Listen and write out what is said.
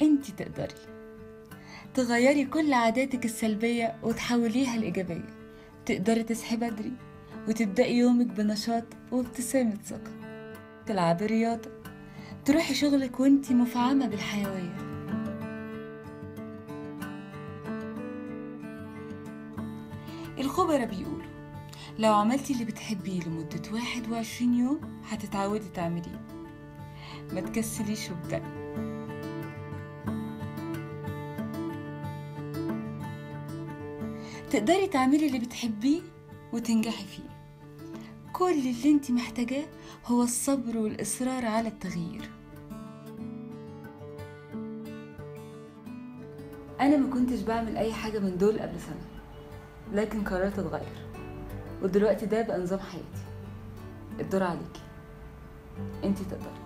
انت تقدري تغيري كل عاداتك السلبية وتحوليها لإيجابية تقدري تصحي بدري وتبدأي يومك بنشاط وابتسامة ثقة تلعبي رياضة تروحي شغلك وانتي مفعمة بالحيوية الخبراء بيقولوا لو عملتي اللي بتحبيه لمدة واحد وعشرين يوم هتتعودي تعمليه ما تكسليش وابدأي تقدري تعملي اللي بتحبيه وتنجحي فيه كل اللي انت محتاجاه هو الصبر والإصرار على التغيير أنا ما كنتش بعمل أي حاجة من دول قبل سنة لكن قررت أتغير ودلوقتي ده بقى نظام حياتي الدور عليكي انت تقدري